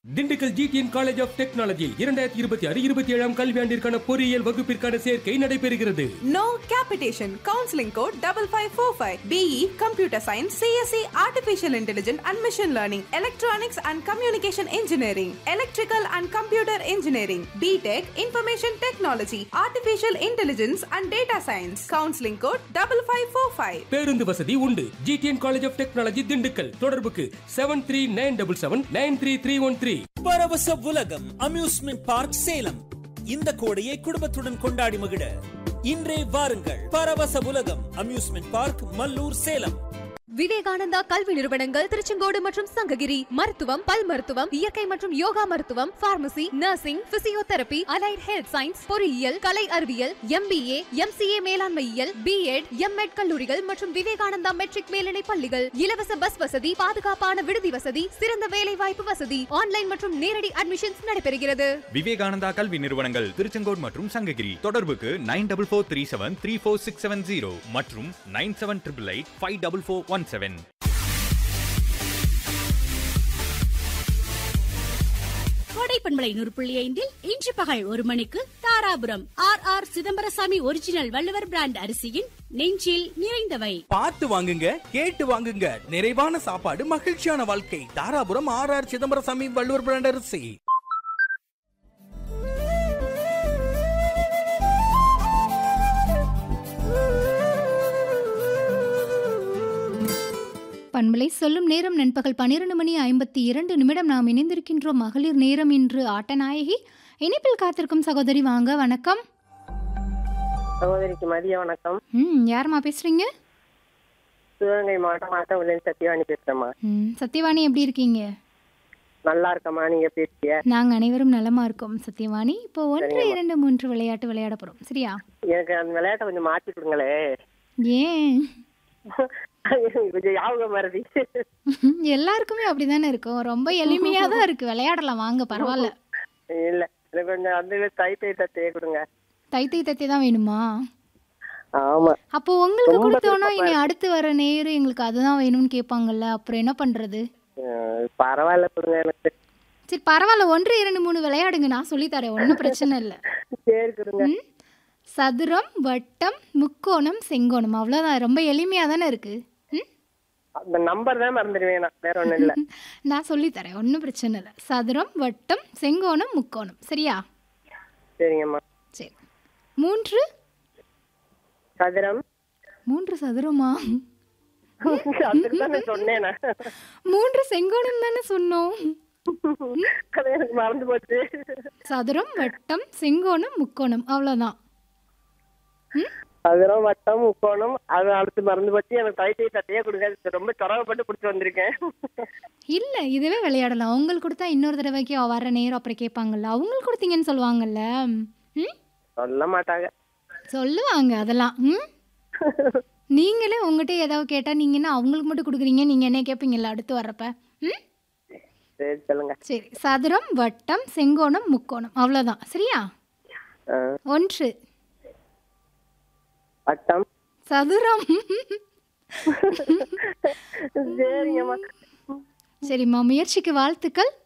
Dindigul GTN college of technology இரண்டாயிரத்தி இருபத்தி ஆறு இருபத்தி ஏழாம் கல்வியாண்டிற்கான பொறியியல் வகுப்பிற்கான சேர்க்கை நடைபெறுகிறது No capitation. Counseling code double five four five. BE Computer Science, CSE Artificial Intelligence and Machine Learning, Electronics and Communication Engineering, Electrical and Computer Engineering, BTech Information Technology, Artificial Intelligence and Data Science. Counseling code double five four five. பேருந்து வசதி உண்டு GTN college of technology Dindigul தொடர்புக்கு seven three nine double seven nine three three one three பரவச உலகம் amusement park Salem இந்த கோடையை குடும்பத்துடன் கொண்டாடி மகிழ இன்றே வாருங்கள் பரவச உலகம் அம்யூஸ்மெண்ட் பார்க் மல்லூர் சேலம் விவேகானந்தா கல்வி நிறுவனங்கள் திருச்செங்கோடு மற்றும் சங்ககிரி மருத்துவம் பல் மருத்துவம் இயற்கை மற்றும் யோகா மருத்துவம் pharmacy nursing physiotherapy allied health science பொறியியல் கலை அறிவியல் எம்பிஏ எம்சிஏ மேலாண்மையியல் பிஎட் எம்எட் கல்லூரிகள் மற்றும் விவேகானந்தா மெட்ரிக் மேல்நிலை பள்ளிகள் இலவச பஸ் வசதி பாதுகாப்பான விடுதி வசதி சிறந்த வேலை வாய்ப்பு வசதி ஆன்லைன் மற்றும் நேரடி அட்மிஷன்ஸ் நடைபெறுகிறது விவேகானந்தா கல்வி நிறுவனங்கள் திருச்செங்கோடு மற்றும் சங்ககிரி தொடர்புக்கு nine double four three seven three four six seven zero மற்றும் nine seven triple eight five double four one seven கோடைப்பண்பலை நூறு புள்ளி ஐந்தில் இன்று பகல் ஒரு மணிக்கு Dharapuram R R Chidambarasamy original Valluvar brand அரிசியின் நெஞ்சில் நிறைந்தவை பார்த்து வாங்குங்க கேட்டு வாங்குங்க நிறைவான சாப்பாடு மகிழ்ச்சியான வாழ்க்கை Dharapuram R R Chidambarasamy Valluvar brand அரிசி பண்பலை சொல்லும் நேரம் நண்பகல் பன்னிரண்டு மணி ஐம்பத்தி இரண்டு நிமிடம் நாம் இணைந்திருக்கின்றோம் மகளிர் நேரம் இன்று ஆட்டநாயகி இணைப்பில் காத்திருக்கும் சகோதரி வாங்க வணக்கம் சகோதரிக்கு மதிய வணக்கம் ம் யாரும்மா பேசுறீங்க சிவகங்கை மாவட்டம் ஆட்டவிலேருந்து சத்யவாணி பேசுறேம்மா ம் சத்யவாணி எப்படி இருக்கீங்க நல்லா இருக்கம்மா நீங்க பேசிய நாங்கள் அனைவரும் நலமா இருக்கோம் சத்யவாணி இப்போ ஒன்று இரண்டு மூன்று விளையாட்டு விளையாட போறோம் சரியா எனக்கு அந்த விளையாட்டை கொஞ்சம் மாத்தி கொடுங்களே ஏன் கொஞ்சம் ஞாபகம் மறதி எல்லாருக்குமே அப்படிதானே இருக்கும் ரொம்ப எளிமையா தான் இருக்கு விளையாடலாம் வாங்க பரவாயில்ல இல்ல எனக்கு கொஞ்சம் அந்த தைத்தை தத்தையே கொடுங்க தைத்தை தத்தி தான் வேணுமா ஆமா அப்போ உங்களுக்கு ரொம்ப கொடுத்தோன்னா விருப்பமா இனி அடுத்து வர நேரு எங்களுக்கு அதுதான் வேணும்னு கேட்பாங்கல்ல அப்புறம் என்ன பண்றது அஹ் பரவாயில்ல கொடுங்க எனக்கு சரி பரவாயில்ல ஒன்று இரண்டு மூணு விளையாடுங்க நான் சொல்லித்தரேன் ஒன்றும் பிரச்சனை இல்லை சரி கொடுங்க ம்? சதுரம் வட்டம் முக்கோணம் செங்கோணம் அவ்வளோதான் ரொம்ப எளிமையாக தானே இருக்கு ம்? அந்த நம்பர் தான் மறந்துடுவேன் நான் வேற ஒண்ணும் இல்ல நான் சொல்லித்தரேன் ஒன்றும் பிரச்சனை இல்லை சதுரம் வட்டம் செங்கோணம் முக்கோணம் சரியா சரிங்கம்மா சரி மூன்று சதுரம் மூன்று சதுரமா அதுக்கு தான் நான் சொன்னேன் நான். மூன்று செங்கோணம் தானே சொன்னோம் அது எனக்கு மறந்து போச்சு சதுரம் வட்டம் செங்கோணம் முக்கோணம் அவ்வளோதான் சதுரம் வட்டம் முக்கோணம் அது அடுத்து மறந்து போச்சு எனக்கு தைத்தை தத்தையே கொடுங்க ரொம்ப தொடரப்பட்டு பிடிச்சி வந்திருக்கேன் இல்லை இதுவே விளையாடலாம் அவங்களுக்கு கொடுத்தா இன்னொரு தடவைக்கு வர நேரம் அப்புறம் கேட்பாங்கல்ல அவங்களுக்கு கொடுத்தீங்கன்னு சொல்லுவாங்கல்ல ம் சொல்ல மாட்டாங்க சொல்லுவாங்க அதெல்லாம் ம் நீங்களே உங்ககிட்ட ஏதாவது கேட்டால் நீங்கள் என்ன அவங்களுக்கு மட்டும் கொடுக்குறீங்க நீங்கள் என்ன கேட்பீங்கல்ல அடுத்து வர்றப்ப ம் சரி சொல்லுங்க சரி சதுரம் வட்டம் செங்கோணம் முக்கோணம் அவ்வளோதான் சரியா ஆ, ஒன்று வட்டம் சதுரம் சரிங்கம்மா சரிம்மா முயற்சிக்கு வாழ்த்துக்கள்